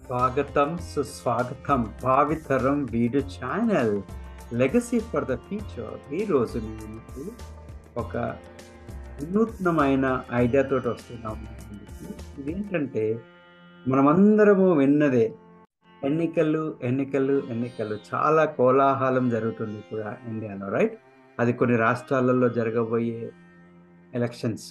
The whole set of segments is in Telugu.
స్వాగతం సుస్వాగతం భావితరం video channel legacy for the future ఈరోజు నేను మీకు ఒక వినూత్నమైన ఐడియాతో వస్తున్నాము ముందుకి. ఇదేంటంటే మనమందరము విన్నదే ఎన్నికలు ఎన్నికలు ఎన్నికలు చాలా కోలాహలం జరుగుతుంది ఇప్పుడు ఇండియాలో రైట్ అది కొన్ని రాష్ట్రాలలో జరగబోయే ఎలక్షన్స్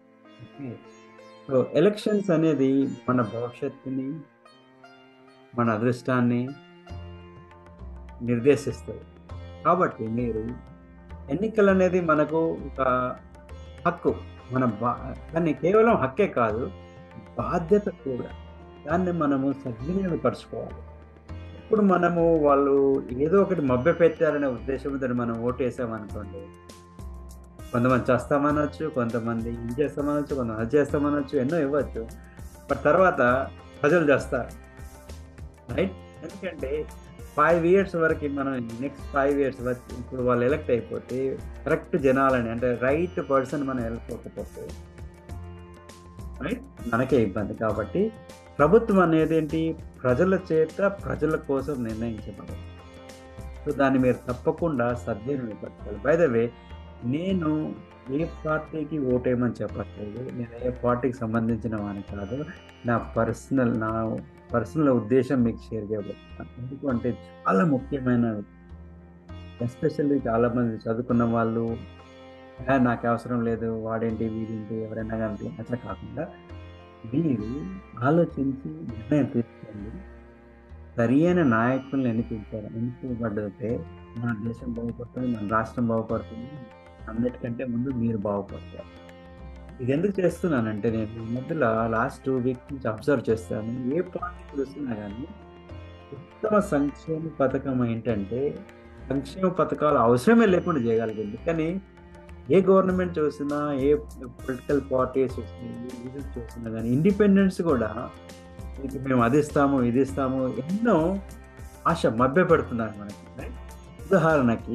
సో ఎలక్షన్స్ అనేది మన భవిష్యత్తుని మన అదృష్టాన్ని నిర్దేశిస్తుంది కాబట్టి మీరు ఎన్నికలు అనేది మనకు ఒక హక్కు మన బా కానీ కేవలం హక్కే కాదు బాధ్యత కూడా దాన్ని మనము సద్వినియోగపరచుకోవాలి ఇప్పుడు మనము వాళ్ళు ఏదో ఒకటి మభ్య పెట్టారనే ఉద్దేశంతో మనం ఓటేసామనుకోండి కొంతమంది చేస్తామనొచ్చు కొంతమంది ఇది చేస్తామనొచ్చు కొంతమంది అది చేస్తామనొచ్చు ఎన్నో ఇవ్వచ్చు బట్ తర్వాత ప్రజలు చేస్తారు రైట్ ఎందుకంటే ఫైవ్ ఇయర్స్ వరకు మనం నెక్స్ట్ ఫైవ్ ఇయర్స్ వరకు ఇప్పుడు వాళ్ళు ఎలక్ట్ అయిపోతే కరెక్ట్ జనాలని అంటే రైట్ పర్సన్ మనం వెళ్ళిపోకపోతే రైట్ మనకే ఇబ్బంది కాబట్టి ప్రభుత్వం అనేది ఏంటి ప్రజల చేత ప్రజల కోసం నిర్ణయించబడదు సో దాన్ని మీరు తప్పకుండా సద్వినియోగపరచాలి బై ద వే నేను ఏ పార్టీకి ఓటేయమని చెప్పట్లేదు నేను ఏ పార్టీకి సంబంధించిన వాడిని కాదు నా పర్సనల్ నా పర్సనల్ ఉద్దేశం మీకు షేర్ చేయబోతున్నాను ఎందుకంటే చాలా ముఖ్యమైన ఎస్పెషల్లీ చాలామంది చదువుకున్న వాళ్ళు "ఆ, నాకు అవసరం లేదు వాడేంటి వీడేంటి ఎవరైనా కానీ అట్లా కాకుండా మీరు ఆలోచించి నిర్ణయం తీసుకోండి సరి అయిన నాయకుల్ని ఎన్నిపించారు ఎన్నికబడితే మన దేశం బాగుపడుతుంది మన రాష్ట్రం బాగుపడుతుంది అన్నిటికంటే ముందు మీరు బాగుపడతారు ఇది ఎందుకు చేస్తున్నానంటే నేను ఈ మధ్యలో లాస్ట్ టూ వీక్ నుంచి అబ్జర్వ్ చేస్తాను ఏ పార్టీ చూస్తున్నా కానీ ఉత్తమ సంక్షేమ పథకం ఏంటంటే సంక్షేమ పథకాలు అవసరమే లేకుండా చేయగలిగింది కానీ ఏ గవర్నమెంట్ చూసినా ఏ పొలిటికల్ పార్టీస్ చూసినా ఏ లీడర్ చూసినా కానీ ఇండిపెండెన్స్ కూడా మీకు మేము అది ఇస్తాము ఇది ఇస్తాము ఎన్నో ఆశ మభ్య పెడుతున్నారు మనకి right? ఉదాహరణకి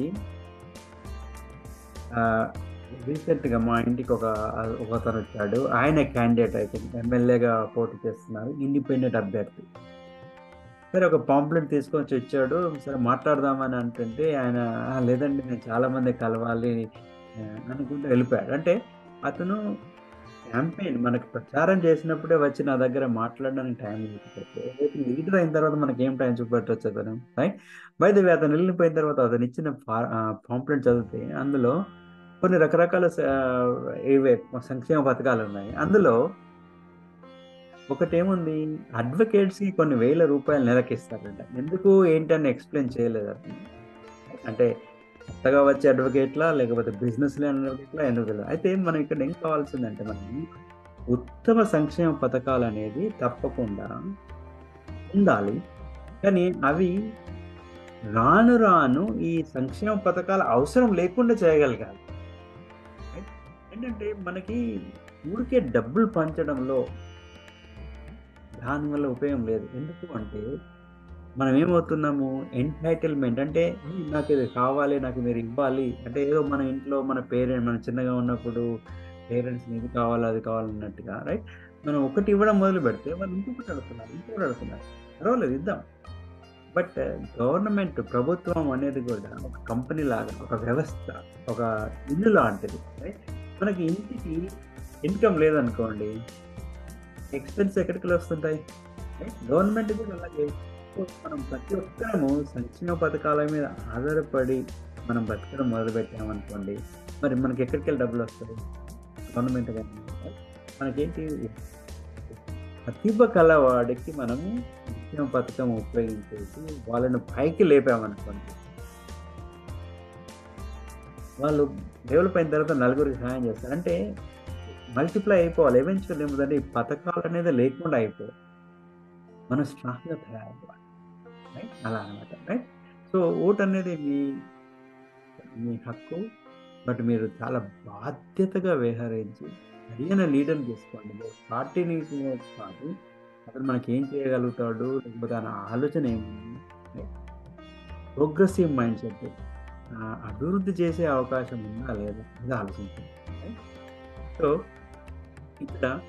రీసెంట్గా మా ఇంటికి ఒక ఒకతను వచ్చాడు ఆయన క్యాండిడేట్ అయితే ఎమ్మెల్యేగా పోటీ చేస్తున్నారు ఇండిపెండెంట్ అభ్యర్థి సరే ఒక పాంప్లెట్ తీసుకొని వచ్చి ఇచ్చాడు సరే మాట్లాడదామని అంటుంటే ఆయన "ఆ, లేదండి నేను చాలా మంది కలవాలి ఆ, అనుకుంటూ వెళ్ళిపోయాడు అంటే అతను క్యాంపెయిన్ మనకు ప్రచారం చేసినప్పుడే వచ్చి నా దగ్గర మాట్లాడడానికి టైం చూపెట్టే రేపు లీడర్ అయిన తర్వాత మనకి ఏం టైం చూపెట్టవచ్చు అతను రైట్ బై ద వే అతను వెళ్ళిపోయిన తర్వాత అతను ఇచ్చిన పాంప్లెట్ చదివితే అందులో కొన్ని రకరకాల స- ఇవే సంక్షేమ పథకాలు ఉన్నాయి అందులో ఒకటేముంది అడ్వకేట్స్కి కొన్ని వేల రూపాయలు నెలకి ఇస్తారంట ఎందుకు ఏంటని ఎక్స్ప్లెయిన్ చేయలేదు అతను అంటే కొత్తగా వచ్చే అడ్వకేట్లా లేకపోతే బిజినెస్ అడ్వకేట్లా ఎందుకు తెలియదు అయితే మనం ఇక్కడ ఏం కావాల్సిందంటే మనం ఉత్తమ సంక్షేమ పథకాలు అనేది తప్పకుండా ఉండాలి కానీ అవి రాను రాను ఈ సంక్షేమ పథకాలు అవసరం లేకుండా చేయగలగాలి ఏంటంటే మనకి ఊరికే డబ్బులు పంచడంలో దానివల్ల ఉపయోగం లేదు ఎందుకు అంటే మనం ఏమవుతున్నాము ఎంటైటిల్మెంట్ అంటే "ఈ, నాకు ఇది కావాలి నాకు మీరు ఇవ్వాలి అంటే ఏదో మన ఇంట్లో మన పేరెంట్ మనం చిన్నగా ఉన్నప్పుడు పేరెంట్స్ ఇది కావాలి అది కావాలన్నట్టుగా రైట్ మనం ఒకటి ఇవ్వడం మొదలు పెడితే వాళ్ళు ఇంకొకటి అడుగుతున్నారు ఇంకొకటి అడుగుతున్నారు పర్వాలేదు ఇద్దాం బట్ గవర్నమెంట్ ప్రభుత్వం అనేది కూడా ఒక కంపెనీ లాగా ఒక వ్యవస్థ ఒక ఇల్లు లాంటిది right? మనకి ఇంటికి ఇన్కమ్ లేదనుకోండి ఎక్స్పెన్స్ ఎక్కడికి వస్తుంటాయి గవర్నమెంట్ కూడా అలాగే సో మనం ప్రతి ఒక్కరము సంక్షేమ పథకాల మీద ఆధారపడి మనం బతకడం మొదలు పెట్టామనుకోండి మరి మనకి ఎక్కడికి వెళ్ళి డబ్బులు వస్తాయి గవర్నమెంట్ కానీ మనకేంటి ప్రతిభ కలవాడికి మనము సంక్షేమ పథకం ఉపయోగించేసి వాళ్ళను పైకి లేపామనుకోండి వాళ్ళు డెవలప్ అయిన తర్వాత నలుగురికి సహాయం చేస్తారు అంటే మల్టిప్లై అయిపోవాలి ఎవెన్చువల్ ఏముందంటే ఈ పథకాలు అనేది లేకుండా అయిపోవాలి మనం స్ట్రాంగ్గా తయారవ్వాలి రైట్ అలా అనమాట రైట్ సో ఓట్ అనేది మీ మీ హక్కు బట్ మీరు చాలా బాధ్యతగా వ్యవహరించి సరైన లీడర్ చేసుకోండి పార్టీని కాదు అతను మనకి ఏం చేయగలుగుతాడు లేకపోతే ఆయన ఆలోచన ఏముంది ప్రోగ్రెసివ్ మైండ్ సెట్ అభివృద్ధి చేసే అవకాశం ఉందా లేదా అది ఆలోచించండి సో ఇక్కడ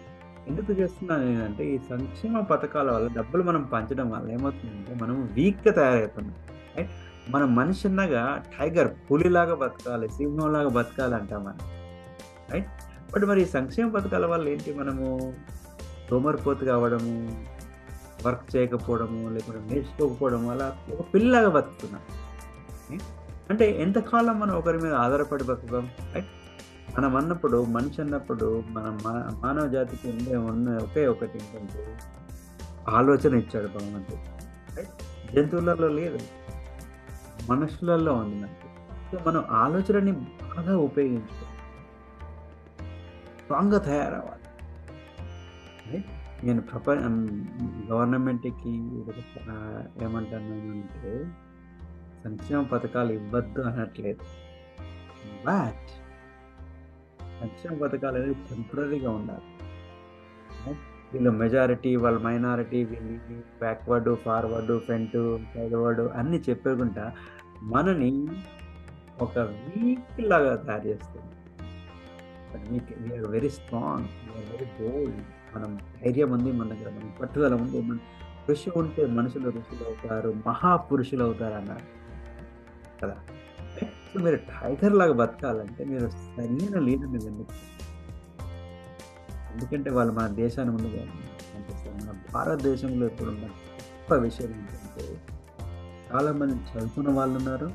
ఎందుకు చేస్తున్నాను నేనంటే, ఈ సంక్షేమ పథకాల వల్ల డబ్బులు మనం పంచడం వల్ల ఏమవుతుందంటే, మనం వీక్‌గా తయారవుతున్నాం. రైట్? మనం మనిషి అన్నాగా టైగర్ పులిలాగా బతకాలి, సింహంలాగా బతకాలి అంటాం మనం. రైట్? బట్ మరి ఈ సంక్షేమ పథకాల వల్ల ఏంటి మనము సోమరిపోతు కావడము, వర్క్ చేయకపోవడము, లేకుంటే నేర్చుకోకపోవడం వల్ల ఒక పిల్లిలాగా బతుకుతున్నాం. హ్మ్. అంటే ఎంతకాలం మనం ఒకరి మీద ఆధారపడి బతుకుతాం. రైట్? మనం అన్నప్పుడు మనిషి అన్నప్పుడు మన మా మానవ జాతికి ఉండే ఉన్న ఒకే ఒకటి ఏంటంటే ఆలోచన ఇచ్చాడు భగవంతుడు. రైట్? జంతువులలో లేదు. మనుషులలో ఉంది మనకి. సో, మనం ఆలోచనని బాగా ఉపయోగించుకోవాలి. స్ట్రాంగ్‌గా తయారవ్వాలి. రైట్? నేను ప్రప హ్మ్, గవర్నమెంట్‌కి ఆహ్, ఏమంటున్నానంటే సంక్షేమ పథకాలు ఇవ్వద్దు అనట్లేదు. బట్ సంక్షేమ పథకాలు అనేవి టెంపరరీగా ఉండాలి. రైట్? వీళ్ళు మెజారిటీ, వాళ్ళు మైనారిటీ, వీళ్ళు ఇది బ్యాక్వర్డ్, ఫార్వర్డ్, ఫ్రంట్, ఫార్వర్డ్ అన్నీ చెప్పకుండా మనని ఒక వీక్‌లాగా తయారు చేస్తుంది. But weak we are very strong. We are very bold. మనం ధైర్యం ఉంది మన దగ్గర. మనం పట్టుదల ఉంది. మన కృషి ఉంటే మనుషులు ఋషులవుతారు, మహాపురుషులవుతారన్నారు. కదా! సో, మీరు టైగర్‌లాగా బతకాలంటే మీరు సరైన లీడర్‌ని ఎన్నుకోవాలి. ఎందుకంటే వాళ్ళు మన దేశాన్ని ముందుకు పంపిస్తారు. మన భారతదేశంలో ఇప్పుడున్న గొప్ప విషయం ఏంటంటే చాలామంది చదువుకున్న వాళ్ళున్నారు.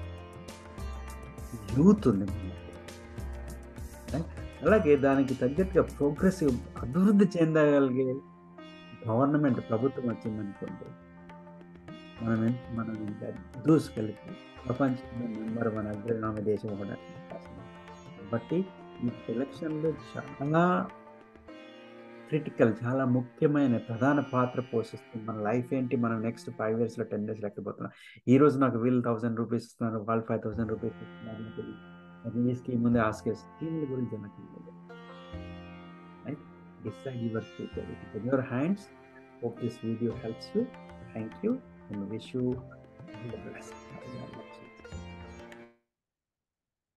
యూత్ ఉంది మనకి. రైట్? అలాగే దానికి తగ్గట్టుగా ప్రోగ్రెసివ్ అభివృద్ధి చెందగలిగే గవర్నమెంట్ ప్రభుత్వం వచ్చిందనుకోండి. మనం ఎన్ మనం ఇంకా దూసుకెళ్ళిపోయి ప్రపంచంలో నంబర్ వన్ అగ్రగామి దేశం అవ్వడానికి అవకాశం ఉంది. కాబట్టి ఈ ఎలక్షన్‌లు చాలా క్రిటికల్. చాలా ముఖ్యమైన ప్రధాన పాత్ర పోషిస్తుంది. మన లైఫ్ ఏంటి? మనం నెక్స్ట్ 5 ఇయర్స్‌లో, 10 ఇయర్స్‌లో ఎక్కడికి పోతున్నాం? ఈరోజు నాకు వీళ్ళు 1000 రూపీస్ ఇస్తున్నారు. వాళ్ళు 5000 రూపీస్ ఇస్తున్నారు. నాకు అది ఈ స్కీమ్ ఉంది. ఆ స్కీమ్ స్కీమ్‌ల గురించి అనట్లేదు. Right? Decide your future. It is in your hands. Hope this video helps you. Thank you and wish you all the best.